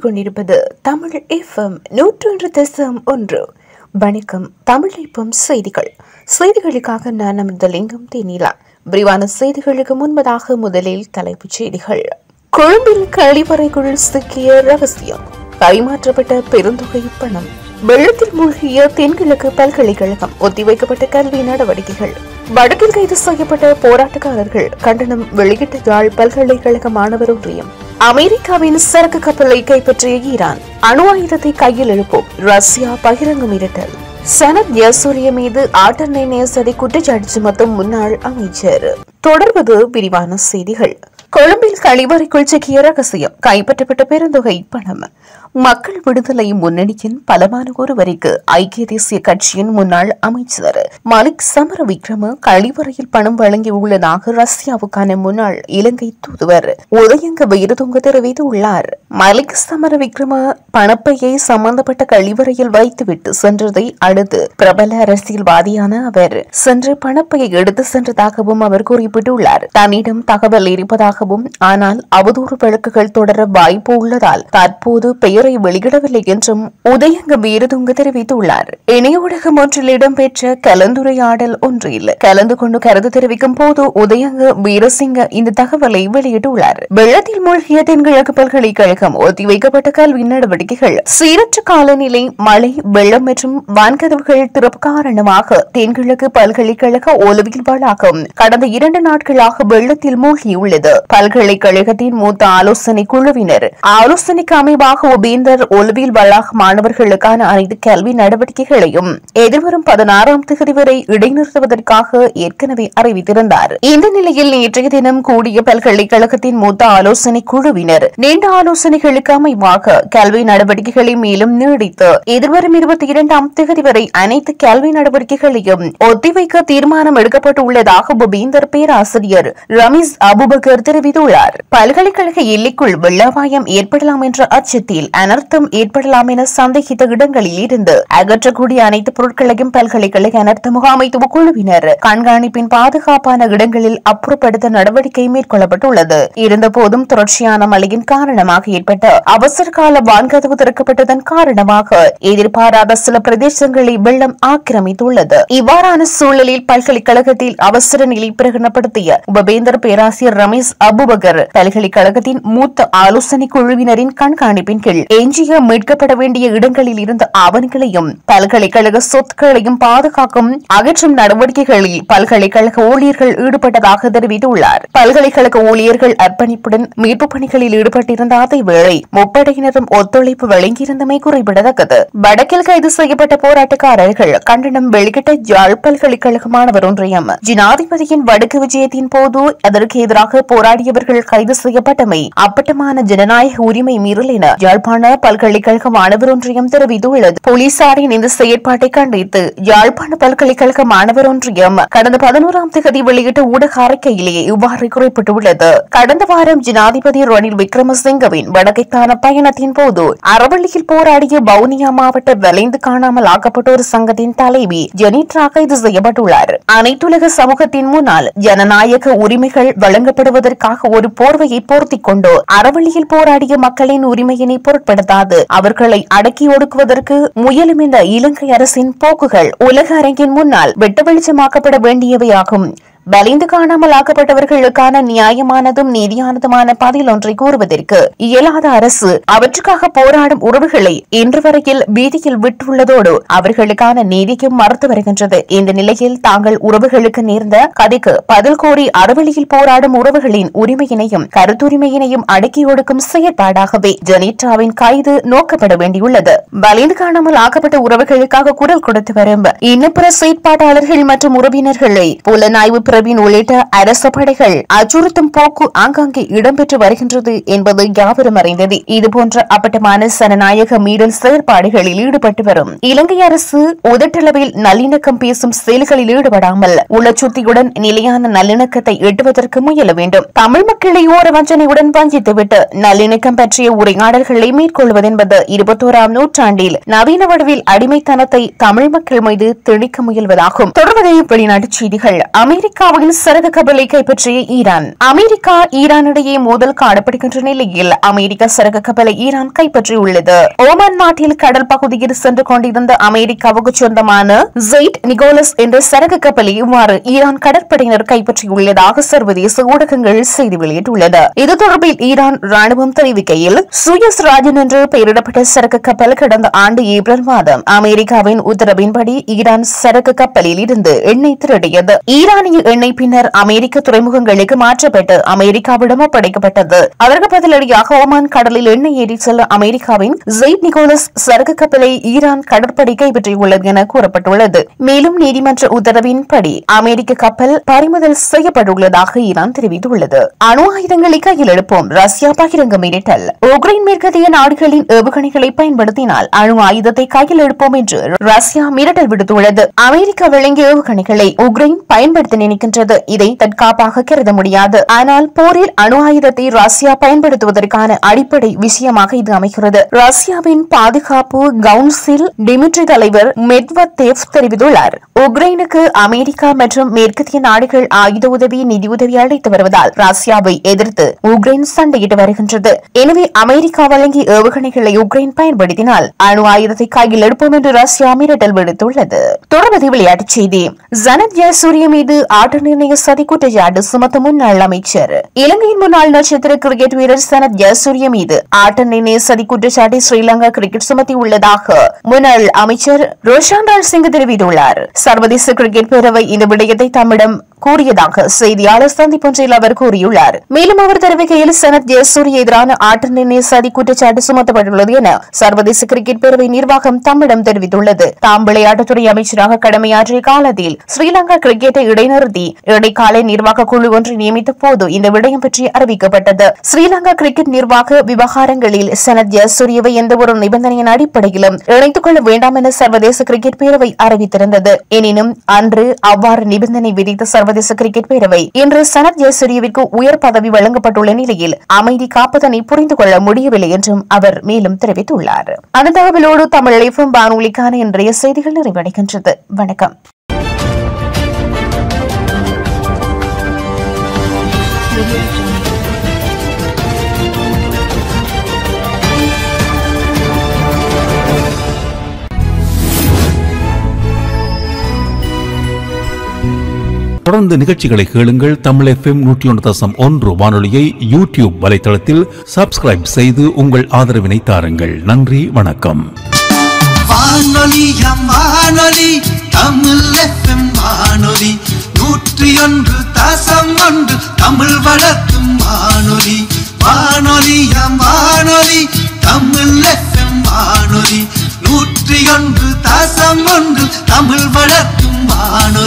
கேட்டுக்கொண்டிருப்பது தமிழ் எஃப்எம் நூற்றொன்று தசம் ஒன்று வணக்கம் தமிழ் எஃப்எம் செய்திகள் செய்திகளுக்காக நான் நமது லிங்கம் தேனிலா விரிவான செய்திகளுக்கு முன்பதாக முதலில் தலைப்புச் செய்திகள் கொழும்பில் கழிவறைக்குள் சிக்கிய ரகசியம் கைமாற்றப்பட்ட பெருந்தொகை பணம் வெள்ளத்தில் மூழ்கிய தென்கிழக்கு பல்கலைக்கழகம் ஒத்திவைக்கப்பட்ட கல்வி நடவடிக்கைகள் வடக்கில் கைது செய்யப்பட்ட போராட்டக்காரர்கள் கண்டனம் வெளியிட்ட யாழ் பல்கலைக்கழக மாணவர் ஒன்றியம் அமெரிக்காவின் சரக்கு கப்பலை கைப்பற்றிய ஈரான் அணு ஆயுதத்தை கையில் எழுப்போம் ரஷ்யா பகிரங்க மிரட்டல் சனத் யசூரிய மீது ஆட்டர் நேசதை குற்றச்சாட்டு சுமத்தும் முன்னாள் அமைச்சர் தொடர்வது விரிவான செய்திகள் கொழும்பில் கழிவறைக்குள் சிக்கிய ரகசியம் கைப்பற்றப்பட்ட பெருந்தொகை பணம் மக்கள் விடுதலை முன்னணியின் பலமான ஒருவருக்கு ஐக்கிய தேசிய கட்சியின் முன்னாள் அமைச்சர் மலிக் சமர விக்ரம கழிவறையில் பணம் வழங்கியுள்ளதாக ரஷ்யாவுக்கான முன்னாள் இலங்கை தூதுவர் உதயங்க வீரதுங்க தெரிவித்துள்ளார் மலிக் சமர விக்ரம பணப்பையை சம்பந்தப்பட்ட கழிவறையில் வைத்துவிட்டு சென்றதை அடுத்து பிரபல அரசியல்வாதியான அவர் சென்று பணப்பையை எடுத்து சென்றதாகவும் அவர் குறிப்பிட்டுள்ளார் தன்னிடம் தகவல் இருப்பதாகவும் ஆனால் அவதூறு வழக்குகள் தொடர வாய்ப்பு உள்ளதால் தற்போது பெயரை வெளியிடவில்லை என்றும் உதயங்க வீரதுங்க தெரிவித்துள்ளார் இணைய ஊடகம் ஒன்றில் இடம்பெற்ற கலந்துரையாடல் ஒன்றில் கலந்து கொண்டு கருத்து தெரிவிக்கும் போது உதயங்க வீரசிங்க இந்த தகவலை வெளியிட்டுள்ளார் வெள்ளத்தில் மூழ்கிய தென்கிழக்கு பல்கலைக்கழகம் ஒத்திவைக்கப்பட்ட கல்வி நடவடிக்கைகள் சீரற்ற காலநிலை மழை வெள்ளம் மற்றும் வான்கதவுகள் திறப்பு காரணமாக தென்கிழக்கு பல்கலைக்கழக ஒலிவியல் வளாகம் கடந்த இரண்டு நாட்களாக வெள்ளத்தில் மூழ்கியுள்ளது பல்கலைக்கழகத்தின் மூத்த ஆலோசனை குழுவினர் ஆலோசனைக்கு அமைவாக ஒபேந்தர் ஒலிவியல் வளாக மாணவர்களுக்கான அனைத்து கல்வி நடவடிக்கைகளையும் எதிர்வரும் பதினாறாம் தேதி வரை இடைநிறுத்துவதற்காக ஏற்கனவே அறிவித்திருந்தார் இந்த நிலையில் நேற்றைய தினம் கூடிய பல்கலைக்கழகத்தின் மூத்த ஆலோசனை குழுவினர் நீண்ட ஆலோசனைகளுக்கு அமைவாக கல்வி நடவடிக்கைகளை மேலும் நீடித்து எதிர்வரும் இருபத்தி இரண்டாம் தேதி வரை அனைத்து கல்வி நடவடிக்கைகளையும் ஒத்திவைக்க தீர்மானம் எடுக்கப்பட்டுள்ளதாக புபீந்தர் பேராசிரியர் ரமீஸ் அபுபக்கர் தெரிவித்துள்ளார் பல்கலைக்கழக எல்லைக்குள் வெள்ளவாயம் ஏற்படலாம் என்ற அச்சத்தில் அனர்த்தம் ஏற்படலாம் என சந்தேகித்த இடங்களில் இருந்து அகற்றக்கூடிய அனைத்து பொருட்களையும் பல்கலைக்கழக அனர்த்த முகாமைத்துவ குழுவினர் கண்காணிப்பின் பாதுகாப்பான இடங்களில் அப்புறப்படுத்த நடவடிக்கை மேற்கொள்ளப்பட்டுள்ளது இருந்தபோதும் தொடர்ச்சியான மழையின் காரணமாக ஏற்பட்ட அவசர கால வான்கதவு திறக்கப்பட்டதன் காரணமாக எதிர்பாராத சில பிரதேசங்களை வெள்ளம் ஆக்கிரமித்துள்ளது இவ்வாறான சூழலில் பல்கலைக்கழகத்தில் அவசர நிலை பிரகடனப்படுத்திய உபவேந்தர் பேராசிரியர் ரமேஷ் அபுபகர் பல்கலைக்கழகத்தின் மூத்த ஆலோசனை குழுவினரின் கண்காணிப்பின் கீழ் எஞ்சிய மீட்கப்பட வேண்டிய இடங்களில் இருந்த ஆவணங்களையும் பல்கலைக்கழக சொத்துக்களையும் பாதுகாக்கும் அகற்றும் நடவடிக்கைகளில் பல்கலைக்கழக ஊழியர்கள் ஈடுபட்டதாக தெரிவித்துள்ளார் பல்கலைக்கழக ஊழியர்கள் அர்ப்பணிப்புடன் மீட்பு பணிகளில் ஈடுபட்டிருந்த அதேவேளை முப்படையினரும் ஒத்துழைப்பு வழங்கியிருந்தமை குறிப்பிடத்தக்கது வடக்கில் கைது செய்யப்பட்ட போராட்டக்காரர்கள் கண்டனம் வெளியிட்ட யாழ் பல்கலைக்கழக மாணவர் ஒன்றியம் ஜனாதிபதியின் வடக்கு விஜயத்தின் போது அதற்கு எதிராக போராடியவர்கள் கைது செய்யப்பட்டமை அப்பட்டமான ஜனநாயக உரிமை மீறல் என யாழ்ப்பாண பல்கலைக்கழக மாணவர் ஒன்றியம் தெரிவித்துள்ளது போலீசாரின் இந்த செயற்பாட்டை கண்டித்து யாழ்ப்பாண பல்கலைக்கழக மாணவர் ஒன்றியம் கடந்த பதினோராம் தேதி வெளியிட்ட ஊடக அறிக்கையிலேயே இவ்வாறு குறிப்பிட்டுள்ளது கடந்த வாரம் ஜனாதிபதி ரணில் விக்ரமசிங்கவின் வடக்கைக்கான பயணத்தின் போது அறவள்ளியில் போராடிய வவுனியா மாவட்ட வலைந்து காணாமல் ஆக்கப்பட்டோர் சங்கத்தின் தலைவி ஜெனிட்ரா கைது செய்யப்பட்டுள்ளார் அனைத்துலக சமூகத்தின் முன்னால் ஜனநாயக உரிமைகள் வழங்கப்படுவதற்காக ஒரு போர்வையை போர்த்திக் கொண்டு அறவழியில் போராடிய மக்களின் உரிமையினை பொருட்படுத்தாது அவர்களை அடக்கி ஒடுக்குவதற்கு முயலும் இந்த இலங்கை அரசின் போக்குகள் உலக அரங்கின் முன்னால் வெட்ட வெளிச்சமாக்கப்பட வேண்டியவையாகும் வலிந்து காணாமல் ஆக்கப்பட்டவர்களுக்கான நியாயமானதும் நீதியானதுமான பதில் ஒன்றை கூறுவதற்கு இயலாத அரசு அவற்றுக்காக போராடும் உறவுகளை இன்று வரையில் வீதியில் விட்டுள்ளதோடு அவர்களுக்கான நீதிக்கும் மறுத்து வருகின்றது இந்த நிலையில் தாங்கள் உறவுகளுக்கு நேர்ந்த கதைக்கு பதில் கோரி அறவழியில் போராடும் உறவுகளின் உரிமையினையும் கருத்துரிமையினையும் அடக்கி ஒடுக்கும் செயற்பாடாகவே ஜெனிட்ராவின் கைது நோக்கப்பட வேண்டியுள்ளது வலிந்து காணாமல் ஆக்கப்பட்ட உறவுகளுக்காக குரல் கொடுத்து வரும் இன்னபிற செயற்பாட்டாளர்கள் மற்றும் உறவினர்களை புலனாய்வு பிரவீன் உள்ளிட்ட அரச படைகள் அச்சுறுத்தும் போக்கு ஆங்காங்கே இடம்பெற்று வருகின்றது என்பது யாவரும் அறிந்தது இதுபோன்ற அப்பட்டமான சனநாயக மீறல் செயற்பாடுகளில் ஈடுபட்டு வரும் இலங்கை அரசு உதட்டளவில் நல்லிணக்கம் பேசும் செயல்களில் ஈடுபடாமல் உளச்சுத்தியுடன் நிலையான நல்லிணக்கத்தை எட்டுவதற்கு முயல வேண்டும் தமிழ் மக்களை ஓர வஞ்சனையுடன் வஞ்சித்துவிட்டு நல்லிணக்கம் பற்றிய உரையாடல்களை மேற்கொள்வதென்பது இருபத்தோராம் நூற்றாண்டில் நவீன வடிவில் அடிமைத்தனத்தை தமிழ் மக்கள் மீது திணிக்க முயல்வதாகும் தொடர்வதை வெளிநாட்டுச் செய்திகள் அமெரிக்க அமெரிக்காவின் சரக்கு கப்பலை கைப்பற்றிய ஈரான் அமெரிக்கா ஈரான் இடையே மோதல் காணப்படுகின்ற நிலையில் அமெரிக்க சரக்கு கப்பலை ஈரான் கைப்பற்றியுள்ளது ஓமன் நாட்டில் கடல் பகுதியில் சென்று கொண்டிருந்த அமெரிக்காவுக்கு சொந்தமான ஜெயிட் நிகோலஸ் என்ற சரக்கு கப்பலை இவ்வாறு ஈரான் கடற்படையினர் கைப்பற்றியுள்ளதாக சர்வதேச ஊடகங்கள் செய்தி வெளியிட்டுள்ளது இது தொடர்பில் ஈரான் ராணுவம் தெரிவிக்கையில் சுயஸ் ராஜன் என்று பெயரிடப்பட்ட சரக்கு கப்பல் கடந்த ஆண்டு ஏப்ரல் மாதம் அமெரிக்காவின் உத்தரவின்படி ஈரான் சரக்கு கப்பலில் இருந்து எண்ணெய் திருடியது ஈரானிய எண்ணெய் பின்னர் அமெரிக்க துறைமுகங்களுக்கு மாற்றப்பட்டு அமெரிக்காவிடம் ஒப்படைக்கப்பட்டது அதற்கு பதிலடியாக ஓமான் கடலில் எண்ணெய் ஏறி செல்ல அமெரிக்காவின் ஜெயிட் நிகோலஸ் சரக்கு கப்பலை ஈரான் கடற்படை கைப்பற்றியுள்ளது என கூறப்பட்டுள்ளது மேலும் நீதிமன்ற உத்தரவின்படி அமெரிக்க கப்பல் பறிமுதல் செய்யப்பட்டுள்ளதாக ஈரான் தெரிவித்துள்ளது அணு ஆயுதங்களை கையில் எடுப்போம் ரஷ்யா பகிரங்க மிரட்டல் உக்ரைன் மேற்கத்திய நாடுகளின் ஏவுகணைகளை பயன்படுத்தினால் அணு ஆயுதத்தை கையில் எடுப்போம் என்று ரஷ்யா மிரட்டல் விடுத்துள்ளது அமெரிக்கா வழங்கிய ஏவுகணைகளை உக்ரைன் பயன்படுத்த நினைக்கின்றது இதை தற்காப்பாக கருத முடியாது ஆனால் போரில் அணு ஆயுதத்தை ரஷ்யா பயன்படுத்துவதற்கான அடிப்படை விஷயமாக இது அமைகிறது ரஷ்யாவின் பாதுகாப்பு கவுன்சில் டிமிட்ரி தலைவர் மெட்வத்தேவ் தெரிவித்துள்ளார் உக்ரைனுக்கு அமெரிக்கா மற்றும் மேற்கத்திய நாடுகள் ஆயுத உதவி நிதியுதவி அளித்து வருவதால் ரஷ்யாவை எதிர்த்து உக்ரைன் சண்டையிட்டு வருகின்றது எனவே அமெரிக்கா வழங்கிய ஏவுகணைகளை உக்ரைன் பயன்படுத்தினால் அணு ஆயுதத்தை கையில் எடுப்போம் என்று ரஷ்யா மிரட்டல் விடுத்துள்ளது தொடர்வது விளையாட்டுச் செய்தி ஜனத் ஜெயசூரிய மீது ஆட்ட நிர்ணய சதி குற்றச்சாட்டு சுமத்த முன்னாள் அமைச்சர் இலங்கையின் முன்னாள் நட்சத்திர கிரிக்கெட் வீரர் சனத் ஜெயசூரிய மீது ஆட்ட நிர்ணய சதி குற்றச்சாட்டை ஸ்ரீலங்கா கிரிக்கெட் சுமத்தி உள்ளதாக முன்னாள் அமைச்சர் ரோஷான் ராஜ் சிங் தெரிவித்துள்ளார் சர்வதேச கிரிக்கெட் பேரவை இந்த விடயத்தை தம்மிடம் கூறியதாக செய்தியாளர் சந்திப்பொன்றில் அவர் கூறியுள்ளார் மேலும் அவர் தெரிவிக்கையில் சனத் ஜெயசூரிய எதிரான ஆட்ட நிர்ணய சதி குற்றச்சாட்டு சுமத்தப்பட்டுள்ளது என சர்வதேச கிரிக்கெட் பேரவை நிர்வாகம் தம்மிடம் தெரிவித்துள்ளது தாம் விளையாட்டுத்துறை அமைச்சராக கடமையாற்றிய காலத்தில் ஸ்ரீலங்கா கிரிக்கெட்டை இடைநிறுத்தி இடைக்கால நிர்வாக குழு ஒன்று நியமித்த போது இந்த விடயம் பற்றி அறிவிக்கப்பட்டது ஸ்ரீலங்கா கிரிக்கெட் நிர்வாக விவகாரங்களில் சனத் ஜெயசூரியவை எந்தவொரு நிபந்தனையின் அடிப்படையிலும் இணைத்துக் கொள்ள வேண்டாம் என சர்வதேச கிரிக்கெட் பேரவை அறிவித்திருந்தது எனினும் அன்று அவ்வாறு நிபந்தனை விதித்த சர்வதேச கிரிக்கெட் பேரவை இன்று சனத் ஜெயசூரியவிற்கு உயர் பதவி வழங்கப்பட்டுள்ள நிலையில் அமைதி காப்பதனை புரிந்து கொள்ள முடியவில்லை என்றும் அவர் மேலும் தெரிவித்துள்ளார் அந்த தகவலோடு தமிழ் எஃப்எம் வானொலிக்கான இன்றைய செய்திகள் நிறைவடைகின்றது வணக்கம் தொடர்ந்து நிகழ்ச்சிகளை கேளுங்கள் தமிழ் எஃப்எம் நூற்றி ஒன்று தசம் ஒன்று வானொலியை யூடியூப் வலைத்தளத்தில் சப்ஸ்கிரைப் செய்து உங்கள் ஆதரவினை தாருங்கள் நன்றி வணக்கம் வானொலியம் வானொலி தமிழ் எஃப்எம் வானொலி நூற்றி ஒன்று தசம் ஒன்று தமிழ் வளர்க்கும் வானொலி வானொலியம் வானொலி தமிழ் எஃப்எம் வானொலி நூற்றி ஒன்று தசம் ஒன்று தமிழ் வளர்க்கும் வானொலி